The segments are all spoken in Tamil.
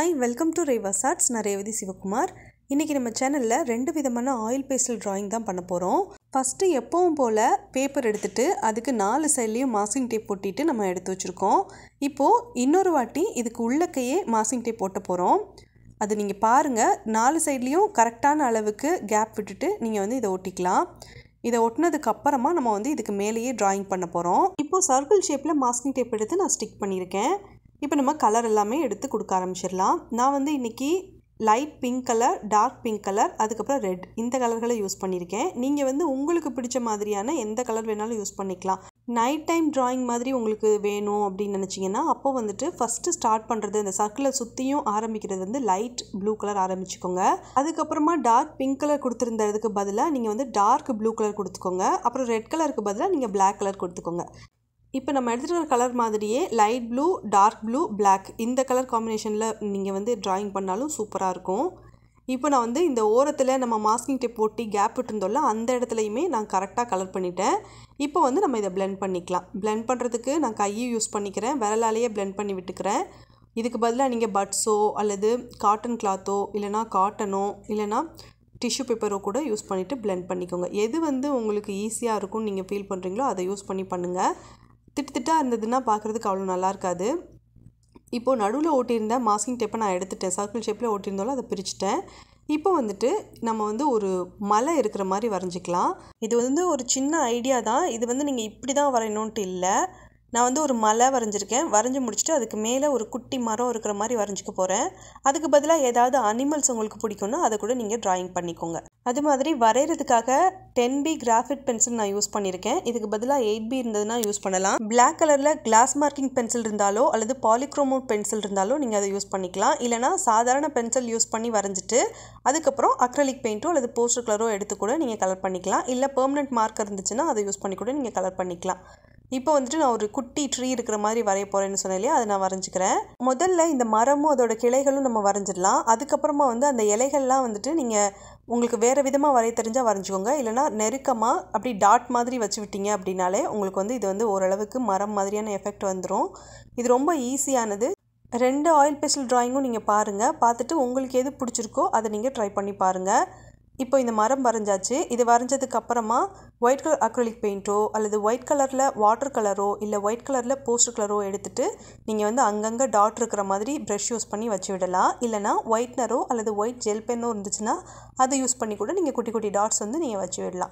hi welcome to Reva's arts நான் ரேவதி சிவகுமார் இன்றைக்கி நம்ம சேனலில் ரெண்டு விதமான ஆயில் பேஸ்டல் drawing தான் பண்ண போகிறோம் ஃபஸ்ட்டு எப்பவும் போல் பேப்பர் எடுத்துகிட்டு அதுக்கு நாலு சைட்லேயும் மாஸ்கிங் டேப் ஒட்டிட்டு நம்ம எடுத்து வச்சுருக்கோம் இப்போது இன்னொரு வாட்டி இதுக்கு உள்ளக்கையே மாஸ்கிங் டேப் போட்ட போகிறோம் அது நீங்கள் பாருங்கள் நாலு சைட்லேயும் கரெக்டான அளவுக்கு கேப் விட்டுட்டு நீங்கள் வந்து இதை ஒட்டிக்கலாம் இதை ஒட்டினதுக்கு அப்புறமா நம்ம வந்து இதுக்கு மேலேயே டிராயிங் பண்ண போகிறோம் இப்போது சர்க்கிள் ஷேப்பில் மாஸ்கிங் டேப் எடுத்து நான் ஸ்டிக் பண்ணியிருக்கேன் இப்போ நம்ம கலர் எல்லாமே எடுத்து கொடுக்க ஆரம்பிச்சிடலாம் நான் வந்து இன்றைக்கி light pink colour dark pink colour அதுக்கப்புறம் ரெட் இந்த கலர்களை யூஸ் பண்ணியிருக்கேன் நீங்கள் வந்து உங்களுக்கு பிடிச்ச மாதிரியான எந்த கலர் வேணாலும் யூஸ் பண்ணிக்கலாம் நைட் டைம் டிராயிங் மாதிரி உங்களுக்கு வேணும் அப்படின்னு நினச்சிங்கன்னா அப்போ வந்துட்டு ஃபஸ்ட்டு ஸ்டார்ட் பண்ணுறது இந்த சர்க்கிளை சுற்றியும் ஆரம்பிக்கிறது வந்து லைட் ப்ளூ கலர் ஆரம்பிச்சுக்கோங்க அதுக்கப்புறமா டார்க் பிங்க் கலர் கொடுத்துருந்ததுக்கு பதிலாக நீங்கள் வந்து டார்க் ப்ளூ கலர் கொடுத்துக்கோங்க அப்புறம் ரெட் கலருக்கு பதிலாக நீங்கள் பிளாக் கலர் கொடுத்துக்கோங்க இப்போ நம்ம எடுத்துகிட்டு வர கலர் மாதிரியே light blue dark blue black இந்த கலர் காம்பினேஷனில் நீங்கள் வந்து ட்ராயிங் பண்ணாலும் சூப்பராக இருக்கும் இப்போ நான் வந்து இந்த ஓரத்தில் நம்ம மாஸ்கிங் டேப் ஒட்டி கேப் விட்டுருந்தோம்ல அந்த இடத்துலையுமே நான் கரெக்டாக கலர் பண்ணிட்டேன் இப்போ வந்து நம்ம இதை blend பண்ணிக்கலாம் blend பண்ணுறதுக்கு நான் கையை யூஸ் பண்ணிக்கிறேன் விரலாலேயே blend பண்ணி விட்டுக்கிறேன் இதுக்கு பதிலாக நீங்கள் பட்ஸோ அல்லது காட்டன் கிளாத்தோ இல்லைனா காட்டனோ இல்லைனா டிஷ்யூ பேப்பரோ கூட யூஸ் பண்ணிவிட்டு blend பண்ணிக்கோங்க எது வந்து உங்களுக்கு ஈஸியாக இருக்கும்னு நீங்கள் ஃபீல் பண்ணுறீங்களோ அதை யூஸ் பண்ணி பண்ணுங்கள் திட்டு திட்டாக இருந்ததுன்னா பார்க்குறதுக்கு அவ்வளோ நல்லா இருக்காது இப்போது நடுவில் ஓட்டியிருந்த மாஸ்கிங் டேப்பை நான் எடுத்துட்டேன் சர்க்கிள் ஷேப்பில் ஓட்டியிருந்தாலும் அதை பிரிச்சுட்டேன் இப்போ வந்துட்டு நம்ம வந்து ஒரு மலை இருக்கிற மாதிரி வரைஞ்சிக்கலாம் இது வந்து ஒரு சின்ன ஐடியா தான் இது வந்து நீங்கள் இப்படி தான் வரையணுன்ட்டு இல்லை நான் வந்து ஒரு மலை வரைஞ்சிருக்கேன் வரைஞ்சி முடிச்சுட்டு அதுக்கு மேலே ஒரு குட்டி மரம் இருக்கிற மாதிரி வரைஞ்சிக்க போகிறேன் அதுக்கு பதிலாக ஏதாவது அனிமல்ஸ் உங்களுக்கு பிடிக்கும்னா அதை கூட நீங்கள் டிராயிங் பண்ணிக்கோங்க அது மாதிரி வரைகிறதுக்காக டென் பி கிராஃபிட் பென்சில் நான் யூஸ் பண்ணியிருக்கேன் இதுக்கு பதிலாக எயிட் பி இருந்ததுன்னா யூஸ் பண்ணலாம் பிளாக் கலரில் கிளாஸ் மார்க்கிங் பென்சில் இருந்தாலோ அல்லது பாலிக்ரோமோட் பென்சில் இருந்தாலோ நீங்கள் அதை யூஸ் பண்ணிக்கலாம் இல்லைனா சாதாரண பென்சில் யூஸ் பண்ணி வரைஞ்சிட்டு அதுக்கப்புறம் அக்ரலிக் பெயிண்ட்டோ அல்லது போஸ்டர் கலரோ எடுத்து கூட நீங்கள் கலர் பண்ணிக்கலாம் இல்லை பெர்மனெண்ட் மார்க் இருந்துச்சுன்னா அதை யூஸ் பண்ணி கூட நீங்கள் கலர் பண்ணிக்கலாம் இப்போ வந்துட்டு நான் ஒரு குட்டி ட்ரீ இருக்கிற மாதிரி வரைய போகிறேன்னு சொன்னேன் இல்லையா அதை நான் வரைஞ்சிக்கிறேன் முதல்ல இந்த மரமும் அதோட கிளைகளும் நம்ம வரைஞ்சிடலாம் அதுக்கப்புறமா வந்து அந்த இலைகள்லாம் வந்துட்டு நீங்கள் உங்களுக்கு வேறு விதமாக வரைய தெரிஞ்சால் வரைஞ்சிக்கோங்க இல்லைனா நெருக்கமாக அப்படி டாட் மாதிரி வச்சு விட்டீங்க அப்படின்னாலே உங்களுக்கு வந்து இது வந்து ஓரளவுக்கு மரம் மாதிரியான எஃபெக்ட் வந்துடும் இது ரொம்ப ஈஸியானது ரெண்டு ஆயில் பென்சில் ட்ராயிங்கும் நீங்கள் பாருங்கள் பார்த்துட்டு உங்களுக்கு எது பிடிச்சிருக்கோ அதை நீங்கள் ட்ரை பண்ணி பாருங்கள் இப்போ இந்த மரம் வரைஞ்சாச்சு இது வரைஞ்சதுக்கு அப்புறமா ஒயிட் கலர் அக்ரலிக் பெயிண்ட்டோ அல்லது ஒயிட் கலரில் வாட்டர் கலரோ இல்லை ஒயிட் கலரில் போஸ்டர் கலரோ எடுத்துட்டு நீங்கள் வந்து அங்கங்கே டாட் இருக்கிற மாதிரி ப்ரஷ் யூஸ் பண்ணி வச்சு விடலாம் இல்லைனா ஒயிட்னரோ அல்லது ஒயிட் ஜெல் பென்னோ இருந்துச்சுன்னா அதை யூஸ் பண்ணி கூட நீங்கள் குட்டி குட்டி டாட்ஸ் வந்து நீங்கள் வச்சு விடலாம்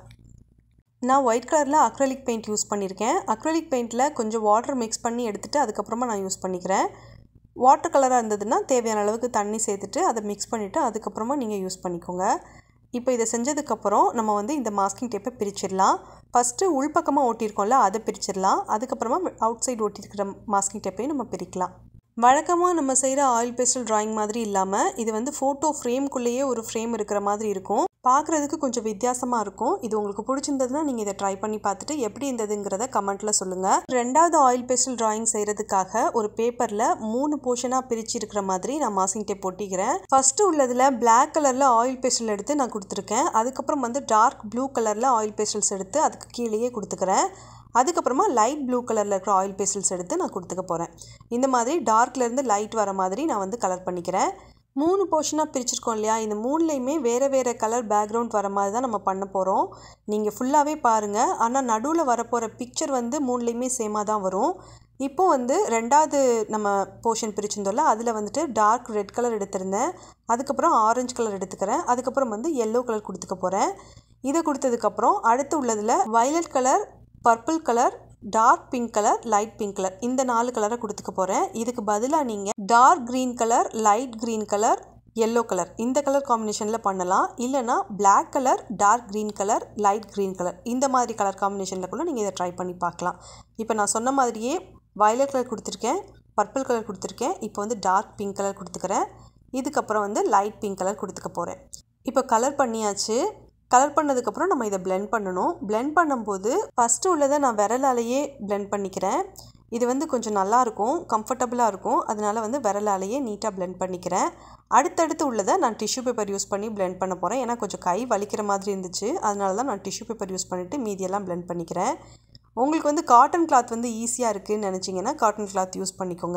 நான் ஒயிட் கலரில் அக்ரலிக் பெயிண்ட் யூஸ் பண்ணியிருக்கேன் அக்ரலிக் பெயிண்ட்டில் கொஞ்சம் வாட்டர் மிக்ஸ் பண்ணி எடுத்துகிட்டு அதுக்கப்புறமா நான் யூஸ் பண்ணிக்கிறேன் வாட்டர் கலராக இருந்ததுன்னா தேவையான அளவுக்கு தண்ணி சேர்த்துட்டு அதை மிக்ஸ் பண்ணிவிட்டு அதுக்கப்புறமா நீங்கள் யூஸ் பண்ணிக்கோங்க இப்போ இதை செஞ்சதுக்கப்புறம் நம்ம வந்து இந்த மாஸ்கிங் டேப்பை பிரிச்சிடலாம் ஃபஸ்ட்டு உள்பக்கமாக ஓட்டியிருக்கோம்ல அதை பிரிச்சிடலாம் அதுக்கப்புறமா அவுட் சைடு ஓட்டியிருக்கிற மாஸ்கிங் டேப்பையும் நம்ம பிரிக்கலாம் வழக்கமாக நம்ம செய்கிற ஆயில் பேஸ்டல் ட்ராயிங் மாதிரி இல்லாமல் இது வந்து ஃபோட்டோ ஃப்ரேம்குள்ளேயே ஒரு ஃப்ரேம் இருக்கிற மாதிரி இருக்கும் பார்க்குறதுக்கு கொஞ்சம் வித்தியாசமாக இருக்கும் இது உங்களுக்கு பிடிச்சிருந்ததுன்னா நீங்கள் இதை ட்ரை பண்ணி பார்த்துட்டு எப்படி இருந்ததுங்கிறத கமெண்ட்டில் சொல்லுங்கள் ரெண்டாவது ஆயில் பேஸ்டல் ட்ராயிங் செய்கிறதுக்காக ஒரு பேப்பரில் மூணு போர்ஷனாக பிரித்து இருக்கிற மாதிரி நான் மாஸ்கிங் டேப் ஒட்டிக்கிறேன் ஃபஸ்ட்டு உள்ளதில் பிளாக் கலரில் ஆயில் பேஸ்டல் எடுத்து நான் கொடுத்துருக்கேன் அதுக்கப்புறம் வந்து டார்க் ப்ளூ கலரில் ஆயில் பேஸ்டல்ஸ் எடுத்து அதுக்கு கீழேயே கொடுத்துக்கிறேன் அதுக்கப்புறமா லைட் ப்ளூ கலரில் இருக்கிற ஆயில் பேஸ்டல்ஸ் எடுத்து நான் கொடுத்துக்க போகிறேன் இந்த மாதிரி டார்க்லேருந்து லைட் வர மாதிரி நான் வந்து கலர் பண்ணிக்கிறேன் மூணு போர்ஷனாக பிரிச்சிருக்கோம் இல்லையா இந்த மூணுலேயுமே வேறு வேறு கலர் பேக்ரவுண்ட் வர மாதிரி தான் நம்ம பண்ண போகிறோம் நீங்கள் ஃபுல்லாகவே பாருங்கள் ஆனால் நடுவில் வரப்போகிற பிக்சர் வந்து மூணுலேயுமே சேமாக தான் வரும் இப்போ வந்து ரெண்டாவது நம்ம போர்ஷன் பிரிச்சிருந்தோம்ல அதில் வந்துட்டு டார்க் ரெட் கலர் எடுத்திருந்தேன் அதுக்கப்புறம் ஆரஞ்சு கலர் எடுத்துக்கிறேன் அதுக்கப்புறம் வந்து எல்லோ கலர் கொடுத்துக்க போகிறேன் இதை கொடுத்ததுக்கப்புறம் அடுத்து உள்ளதில் violet colour purple colour dark pink colour light pink colour இந்த நாலு கலரை கொடுத்துக்க போகிறேன் இதுக்கு பதிலாக நீங்கள் dark green colour light green colour yellow colour இந்த கலர் காம்பினேஷனில் பண்ணலாம் இல்லைனா black colour dark green colour light green colour இந்த மாதிரி கலர் காம்பினேஷனில் கூட நீங்கள் இதை ட்ரை பண்ணி பார்க்கலாம் இப்போ நான் சொன்ன மாதிரியே வயலட் கலர் கொடுத்துருக்கேன் பர்பிள் கலர் கொடுத்துருக்கேன் இப்போ வந்து டார்க் பிங்க் கலர் கொடுத்துக்கிறேன் இதுக்கப்புறம் வந்து லைட் பிங்க் கலர் கொடுத்துக்க போகிறேன் இப்போ கலர் பண்ணியாச்சு கலர் பண்ணதுக்கப்புறம் நம்ம இதை blend பண்ணணும் blend பண்ணும்போது ஃபஸ்ட்டு உள்ளதை நான் விரலாலேயே blend பண்ணிக்கிறேன் இது வந்து கொஞ்சம் நல்லாயிருக்கும் கம்ஃபர்டபுளாக இருக்கும் அதனால வந்து விரலாலேயே நீட்டாக blend பண்ணிக்கிறேன் அடுத்தடுத்து உள்ளதை நான் டிஷ்யூ பேப்பர் யூஸ் பண்ணி blend பண்ண போகிறேன் ஏன்னா கொஞ்சம் கை வலிக்கிற மாதிரி இருந்துச்சு அதனால தான் நான் டிஷ்யூ பேப்பர் யூஸ் பண்ணிவிட்டு மீதியெல்லாம் blend பண்ணிக்கிறேன் உங்களுக்கு வந்து காட்டன் கிளாத் வந்து ஈஸியாக இருக்குதுன்னு நினச்சிங்கன்னா காட்டன் கிளாத் யூஸ் பண்ணிக்கோங்க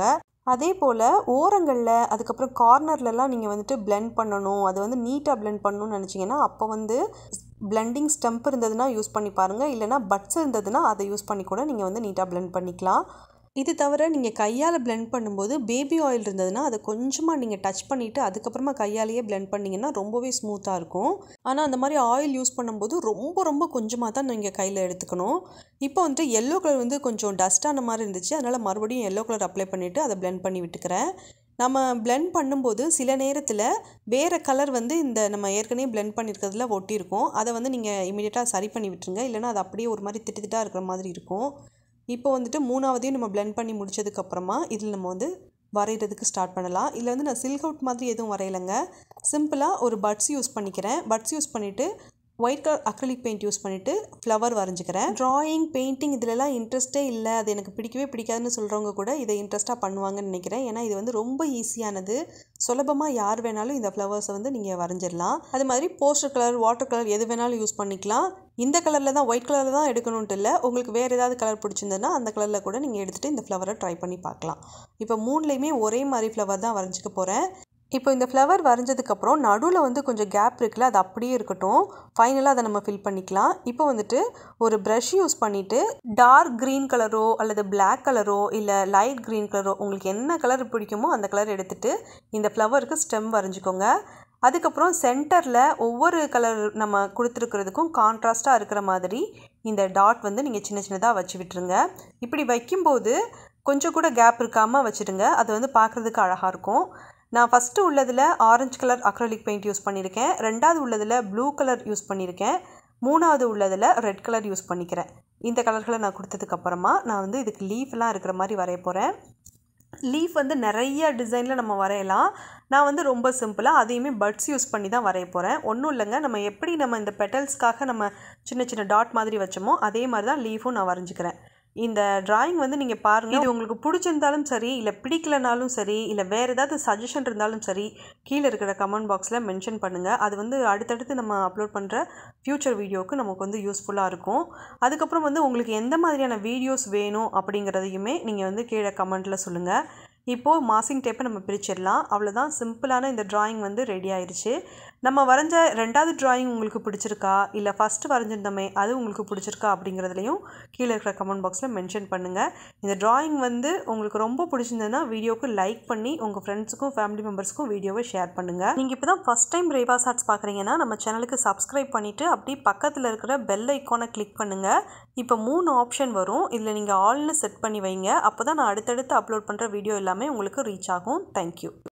அதே போல் ஓரங்களில் அதுக்கப்புறம் கார்னர்லலாம் நீங்கள் வந்துட்டு blend பண்ணணும் அது வந்து நீட்டாக blend பண்ணணும்னு நினச்சிங்கன்னா அப்போ வந்து பிளெண்டிங் ஸ்டம்ப் இருந்ததுன்னா யூஸ் பண்ணி பாருங்கள் இல்லைனா பட்ஸ் இருந்ததுன்னா அதை யூஸ் பண்ணி கூட நீங்கள் வந்து நீட்டாக blend பண்ணிக்கலாம் இது தவிர நீங்கள் கையால் blend பண்ணும்போது பேபி ஆயில் இருந்ததுன்னா அதை கொஞ்சமாக நீங்கள் டச் பண்ணிவிட்டு அதுக்கப்புறமா கையாலேயே blend பண்ணிங்கன்னா ரொம்பவே ஸ்மூத்தாக இருக்கும் ஆனால் அந்த மாதிரி ஆயில் யூஸ் பண்ணும்போது ரொம்ப ரொம்ப கொஞ்சமாக தான் நீங்கள் கையில் எடுத்துக்கணும் இப்போ வந்துட்டு எல்லோ கலர் வந்து கொஞ்சம் டஸ்டான மாதிரி இருந்துச்சு அதனால் மறுபடியும் எல்லோ கலர் அப்ளை பண்ணிவிட்டு அதை blend பண்ணி விட்டுக்கிறேன் நம்ம blend பண்ணும்போது சில நேரத்தில் வேறு கலர் வந்து இந்த நம்ம ஏற்கனவே blend பண்ணியிருக்கிறதுல ஒட்டியிருக்கும் அதை வந்து நீங்கள் இமீடியட்டாக சரி பண்ணி விட்டுருங்க இல்லைன்னா அது அப்படியே ஒரு மாதிரி திட்டு திட்டாக இருக்கிற மாதிரி இருக்கும் இப்போ வந்துட்டு மூணாவதையும் நம்ம blend பண்ணி முடிச்சதுக்கப்புறமா இதில் நம்ம வந்து வரைகிறதுக்கு ஸ்டார்ட் பண்ணலாம் இதில் வந்து நான் சில்க் அவுட் மாதிரி எதுவும் வரையலைங்க சிம்பிளாக ஒரு பட்ஸ் யூஸ் பண்ணிக்கிறேன் பட்ஸ் யூஸ் பண்ணிவிட்டு white colour acrylic paint use பண்ணிவிட்டு ஃப்ளவர் வரைஞ்சிக்கிறேன் ட்ராயிங் பெயிண்டிங் இதிலலாம் இன்ட்ரெஸ்ட்டே இல்லை அது எனக்கு பிடிக்கவே பிடிக்காதுன்னு சொல்கிறவங்க கூட இதை இன்ட்ரெஸ்ட்டாக பண்ணுவாங்கன்னு நினைக்கிறேன் ஏன்னா இது வந்து ரொம்ப ஈஸியானது சுலபமாக யார் வேணாலும் இந்த ஃப்ளவர்ஸை வந்து நீங்கள் வரைஞ்சிடலாம் அது மாதிரி போஸ்டர் கலர் வாட்டர் கலர் எது வேணாலும் யூஸ் பண்ணிக்கலாம் இந்த கலரில் தான் ஒயிட் கலரில் தான் எடுக்கணுன்ட்டு இல்லை உங்களுக்கு வேறு ஏதாவது கலர் பிடிச்சிருந்ததுன்னா அந்த கலரில் கூட நீங்கள் எடுத்துகிட்டு இந்த ஃப்ளவரை ட்ரை பண்ணி பார்க்கலாம் இப்போ மூணுலேயுமே ஒரே மாதிரி ஃப்ளவர் தான் வரைஞ்சிக்க போகிறேன் இப்போ இந்த ஃப்ளவர் வரைஞ்சதுக்கப்புறம் நடுவில் வந்து கொஞ்சம் கேப் இருக்குல்ல அது அப்படியே இருக்கட்டும் ஃபைனலாக அதை நம்ம ஃபில் பண்ணிக்கலாம் இப்போ வந்துட்டு ஒரு ப்ரஷ் யூஸ் பண்ணிவிட்டு டார்க் க்ரீன் கலரோ அல்லது Black கலரோ இல்லை லைட் க்ரீன் கலரோ உங்களுக்கு என்ன கலர் பிடிக்குமோ அந்த கலர் எடுத்துகிட்டு இந்த ஃப்ளவருக்கு ஸ்டெம் வரைஞ்சிக்கோங்க அதுக்கப்புறம் சென்டரில் ஒவ்வொரு கலர் நம்ம கொடுத்துருக்கிறதுக்கும் கான்ட்ராஸ்ட்டாக இருக்கிற மாதிரி இந்த டாட் வந்து நீங்கள் சின்ன சின்னதாக வச்சு விட்டுருங்க இப்படி வைக்கும்போது கொஞ்சம் கூட கேப் இருக்காமல் வச்சுடுங்க அது வந்து பார்க்குறதுக்கு அழகாக இருக்கும் நான் ஃபஸ்ட்டு உள்ளதில் orange colour acrylic paint use பண்ணியிருக்கேன் ரெண்டாவது உள்ளதில் ப்ளூ கலர் யூஸ் பண்ணியிருக்கேன் மூணாவது உள்ளதில் ரெட் கலர் யூஸ் பண்ணிக்கிறேன் இந்த கலர்களை நான் கொடுத்ததுக்கப்புறமா நான் வந்து இதுக்கு லீஃப்லாம் இருக்கிற மாதிரி வரைய போகிறேன் லீஃப் வந்து நிறைய டிசைனில் நம்ம வரையலாம் நான் வந்து ரொம்ப சிம்பிளாக அதையுமே பட்ஸ் யூஸ் பண்ணி தான் வரைய போகிறேன் ஒன்றும் இல்லைங்க நம்ம எப்படி நம்ம இந்த பெட்டல்ஸ்க்காக நம்ம சின்ன சின்ன டாட் மாதிரி வச்சோமோ அதே மாதிரி தான் லீஃபும் நான் வரைஞ்சிக்கிறேன் இந்த டிராயிங் வந்து நீங்கள் பாருங்கள் இது உங்களுக்கு பிடிச்சிருந்தாலும் சரி இல்லை பிடிக்கலனாலும் சரி இல்லை வேறு ஏதாவது சஜஷன் இருந்தாலும் சரி கீழே இருக்கிற கமெண்ட் பாக்ஸில் மென்ஷன் பண்ணுங்கள் அது வந்து அடுத்தடுத்து நம்ம அப்லோட் பண்ணுற ஃப்யூச்சர் வீடியோவுக்கு நமக்கு வந்து யூஸ்ஃபுல்லாக இருக்கும் அதுக்கப்புறம் வந்து உங்களுக்கு எந்த மாதிரியான வீடியோஸ் வேணும் அப்படிங்கிறதையுமே நீங்கள் வந்து கீழே கமெண்ட்டில் சொல்லுங்கள் இப்போது மாசிங் டேப்பை நம்ம பிரிச்சிடலாம் அவ்வளோதான் சிம்பிளான இந்த டிராயிங் வந்து ரெடி ஆயிடுச்சு நம்ம வரைஞ்ச ரெண்டாவது டிராயிங் உங்களுக்கு பிடிச்சிருக்கா இல்லை ஃபஸ்ட்டு வரைஞ்சிருந்தோமே அது உங்களுக்கு பிடிச்சிருக்கா அப்படிங்கிறதுலையும் கீழே இருக்கிற கமெண்ட் பாக்ஸில் மென்ஷன் பண்ணுங்கள் இந்த டிராயிங் வந்து உங்களுக்கு ரொம்ப பிடிச்சிருந்ததுன்னா வீடியோவுக்கு லைக் பண்ணி உங்கள் ஃப்ரெண்ட்ஸுக்கும் ஃபேமிலி மெம்பர்ஸ்க்கும் வீடியோவை ஷேர் பண்ணுங்கள் நீங்கள் இப்போ தான் ஃபஸ்ட் டைம் ரேவாஸ் ஆர்ட்ஸ் பார்க்குறீங்கன்னா நம்ம சேனலுக்கு சப்ஸ்கிரைப் பண்ணிவிட்டு அப்படியே பக்கத்தில் இருக்கிற பெல் ஐக்கானை கிளிக் பண்ணுங்கள் இப்போ மூணு ஆப்ஷன் வரும் இதில் நீங்கள் ஆல்னு செட் பண்ணி வைங்க அப்போ தான் நான் அடுத்தடுத்து அப்லோட் பண்ணுற வீடியோ எல்லாமே உங்களுக்கு ரீச் ஆகும் தேங்க்யூ